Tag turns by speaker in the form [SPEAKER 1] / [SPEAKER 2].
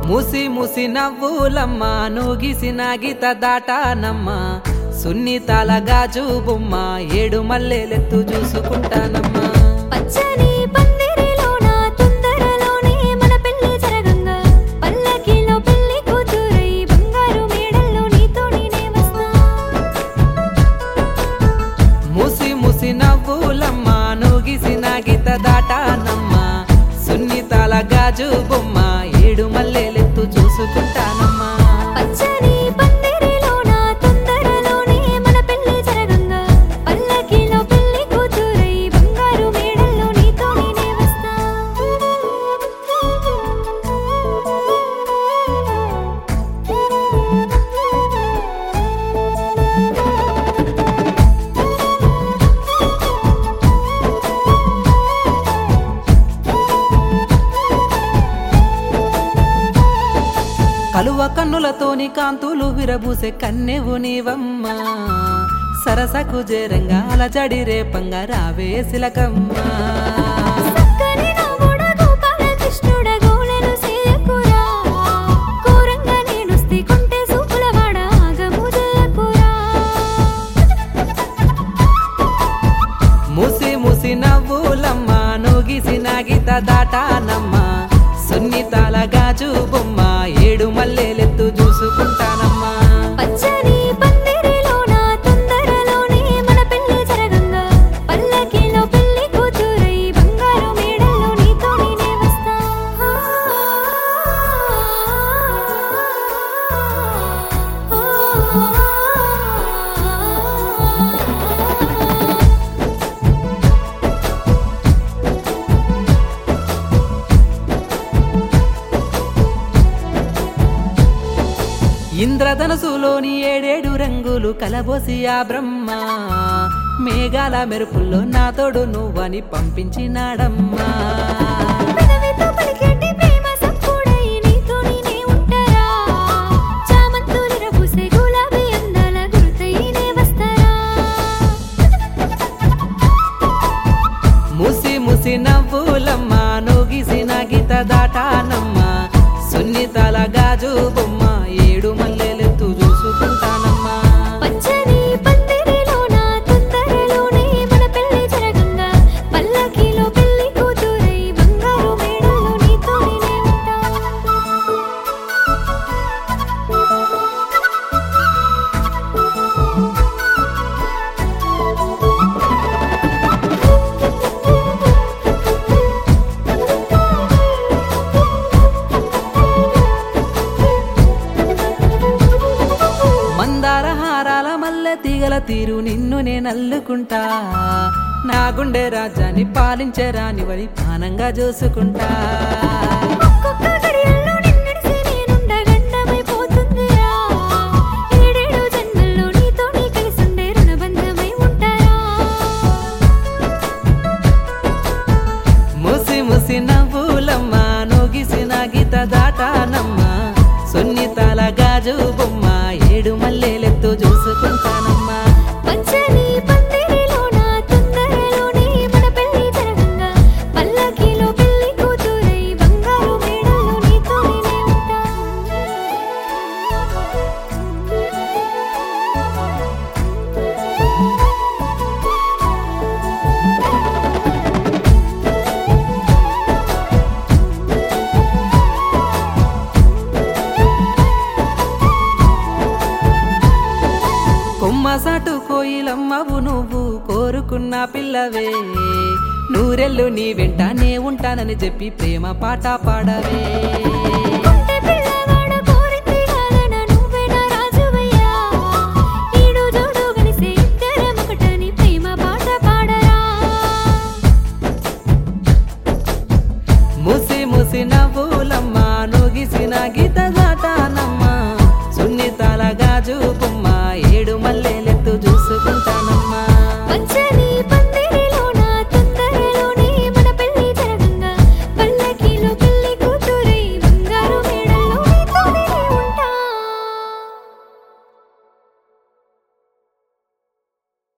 [SPEAKER 1] ముసి ముసి నవ్వులమ్మ నూగిసిన గీత దాటానమ్మ సున్నితాల గాజు బొమ్మ ఏడు మల్లెలెత్తు చూసుకుంటానమ్మా
[SPEAKER 2] పచ్చని పందిరిలోన తొందరలోనే మన పెళ్లి జరగంగా పల్లకిలో పెళ్లి కూతురై బంగారు మేడల్లో నీతో నేనే వస్తా
[SPEAKER 1] ముసి ముసి నవ్వులమ్మ నూగిసిన గీత దాటానమ్మ సున్నితాల గాజు బొమ్మ ఏడు మల్లెలెత్తు చూసుకుంటానమ్మా
[SPEAKER 2] పచ్చని పందిరిలోన తొందరలోనే మన పెళ్లి జరగంగా పల్లకిలో పెళ్లి కూతురై బంగారు మేడల్లో నీతో నేనే వస్తా
[SPEAKER 1] కలువ కన్నులతోని కాంతులు విరబూసే కన్నెవు నీవమ్మ సరసకు జేరంగా అలజడి రేపంగా రావే సిలకమ్మా
[SPEAKER 2] సక్కని నవ్వుడ గోపాల కృష్ణుడ గోలెలు సేయకురా కోరంగా నేనొస్తే కొంటె సూపుల వాడ ఆగము జయకురా
[SPEAKER 1] ముసి ముసి నవ్వులమ్మ నూగిసిన గీత దాటానమ్మ సున్నితాల గాజు బొమ్మ ఏడు మల్లెలెత్తు చూసుకుంటానమ్మా
[SPEAKER 2] పచ్చని పందిరిలోన తొందరలోనే మన పెళ్లి జరగంగా పల్లకిలో పెళ్లి కూతురై బంగారు మేడల్లో నీతో నేనే వస్తా
[SPEAKER 1] ఇంద్రధనసులోని ఏడేడు రంగులు కలబోసి ఆ బ్రహ్మ మేఘాల మెరుపుల్లో నా తోడు నువ్వని పంపించినాడమ్మా
[SPEAKER 2] పెదవితో పలికేటి ప్రేమ సంపుడై నీతో నేనే ఉంటారా చామంతులు రబూసే గులాబీ అందాల గురుతై నే వస్తారా
[SPEAKER 1] ముసి ముసి నవ్వులమ్మ నూగిసిన గీత దాటానమ్మ సున్నితాల గాజు బొమ్మ ఏడు మల్లెలెత్తు చూసుకుంటానమ్మా
[SPEAKER 2] పచ్చని పందిరిలోన తొందరలోనే మన పెళ్లి జరగంగా పల్లకిలో పెళ్లి కూతురై బంగారు మేడల్లో నీతో నేనే ఉంటా
[SPEAKER 1] మందార హారాల మల్లె తీగల తీరు నిన్ను నేను అల్లుకుంటా నా గుండె రాజ్యాన్ని పాలించే రానివని పానంగా చూసుకుంటా
[SPEAKER 2] ఒక్కొక్క గడియల్లో నిన్నడిసి నేనుండ గండమైపోతుందిరా ఏడేడు జన్మల్లో నీతో నీ కలిసుండే రుణబంధమై ఉంటారా
[SPEAKER 1] ముసి ముసి నవ్వులమ్మ నూగిసిన గీత దాటానమ్మ సున్నితాల గాజు బొమ్మ ఏడు మల్లెలెత్తు చూసుకుంటానమ్మా
[SPEAKER 2] పచ్చని పందిరిలోన తొందరలోనే మన పెళ్లి జరగంగా పల్లకిలో పెళ్లి కూతురై బంగారు మేడల్లో నీతో నేనే ఉంటా
[SPEAKER 1] కొమ్మ సాటు కోయిలమ్మవు నువ్వు కోరుకున్న పిల్లవే నూరెళ్ళు నీ వెంట నే ఉంటానని చెప్పి ప్రేమ పాట పాడవే